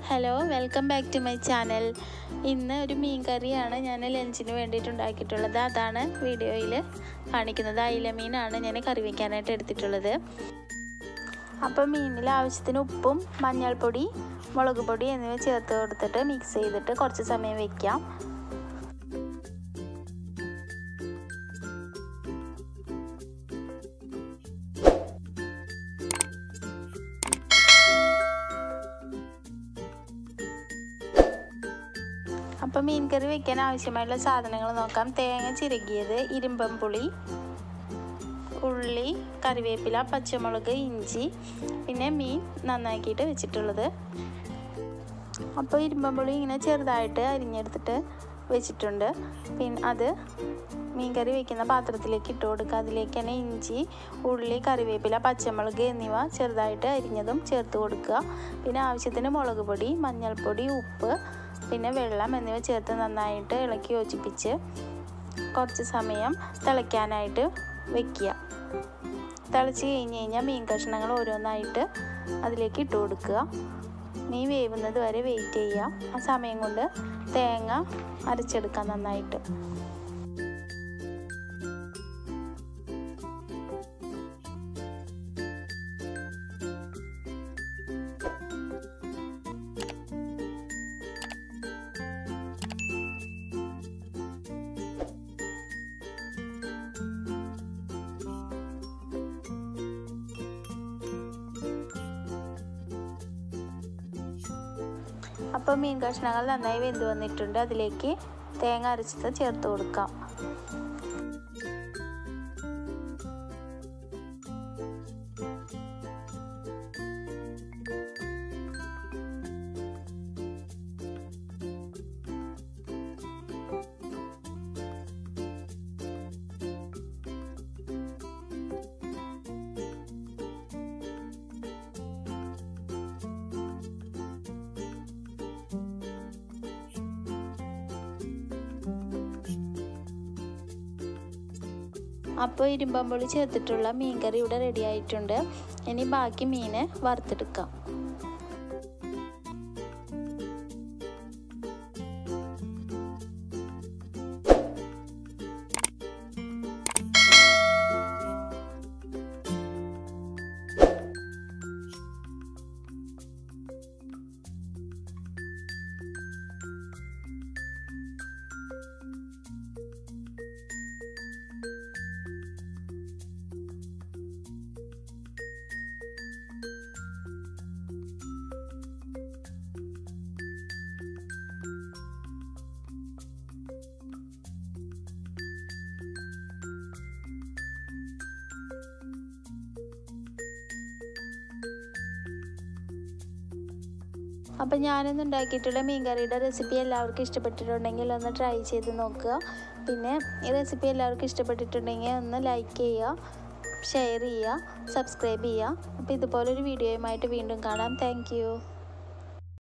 hello welcome back to my channel ഇന്ന് ഒരു മീൻ കറിയാണ് ഞാൻ ലഞ്ചിന് വേണ്ടിയിട്ട് ഉണ്ടാക്കിയിട്ടുള്ളത് അതാണ് വീഡിയോയിൽ കാണിക്കുന്നത് അയില മീനാണ് ഞാൻ കറി വയ്ക്കാനായിട്ട് എടുത്തിട്ടുള്ളത് അപ്പോൾ മീനിൽ ആവശ്യത്തിന് ഉപ്പും മഞ്ഞൾപ്പൊടി മുളക് പൊടി എന്നിവ ചേർത്ത് കൊടുത്തിട്ട് മിക്സ് ചെയ്തിട്ട് കുറച്ച് സമയം വയ്ക്കാം അപ്പോൾ മീൻ കറി വെക്കാൻ ആവശ്യമായുള്ള സാധനങ്ങൾ നോക്കാം തേങ്ങ ചിരകിയത് ഇരുമ്പം പുളി ഉള്ളി കറിവേപ്പില പച്ചമുളക് ഇഞ്ചി പിന്നെ മീൻ നന്നാക്കിയിട്ട് വെച്ചിട്ടുള്ളത് അപ്പോൾ ഇരുമ്പം പുളി ഇങ്ങനെ ചെറുതായിട്ട് അരിഞ്ഞെടുത്തിട്ട് വെച്ചിട്ടുണ്ട് പിന്നെ അത് മീൻ കറി വെക്കുന്ന പാത്രത്തിലേക്ക് ഇട്ട് കൊടുക്കുക അതിലേക്ക് തന്നെ ഇഞ്ചി ഉള്ളി കറിവേപ്പില പച്ചമുളക് എന്നിവ ചെറുതായിട്ട് അരിഞ്ഞതും ചേർത്ത് കൊടുക്കുക പിന്നെ ആവശ്യത്തിന് മുളക് പൊടി മഞ്ഞൾപ്പൊടി ഉപ്പ് പിന്നെ വെള്ളം എന്നിവ ചേർത്ത് നന്നായിട്ട് ഇളക്കി യോജിപ്പിച്ച് കുറച്ച് സമയം തിളയ്ക്കാനായിട്ട് വെക്കുക തിളച്ച് കഴിഞ്ഞ് കഴിഞ്ഞാൽ മീൻ കഷ്ണങ്ങൾ ഓരോന്നായിട്ട് അതിലേക്ക് ഇട്ട് കൊടുക്കുക മീൻ വേവുന്നത് വരെ വെയിറ്റ് ചെയ്യുക ആ സമയം കൊണ്ട് തേങ്ങ അരച്ചെടുക്കാം നന്നായിട്ട് അപ്പോൾ മീൻ കഷ്ണങ്ങൾ നന്നായി വെന്ത് വന്നിട്ടുണ്ട് അതിലേക്ക് തേങ്ങ അരച്ചത് ചേർത്ത് കൊടുക്കാം അപ്പോൾ ഇരുമ്പമ്പുളി ചേർത്തിട്ടുള്ള മീൻ കറി ഇവിടെ റെഡി ആയിട്ടുണ്ട് ഇനി ബാക്കി മീന് വറുത്തെടുക്കാം അപ്പം ഞാനിന്ന് ഉണ്ടാക്കിയിട്ടുള്ള മീൻ കറിയുടെ റെസിപ്പി എല്ലാവർക്കും ഇഷ്ടപ്പെട്ടിട്ടുണ്ടെങ്കിൽ ഒന്ന് ട്രൈ ചെയ്ത് നോക്കുക പിന്നെ ഈ റെസിപ്പി എല്ലാവർക്കും ഇഷ്ടപ്പെട്ടിട്ടുണ്ടെങ്കിൽ ഒന്ന് ലൈക്ക് ചെയ്യുക ഷെയർ ചെയ്യുക സബ്സ്ക്രൈബ് ചെയ്യുക അപ്പോൾ ഇതുപോലൊരു വീഡിയോയുമായിട്ട് വീണ്ടും കാണാം താങ്ക്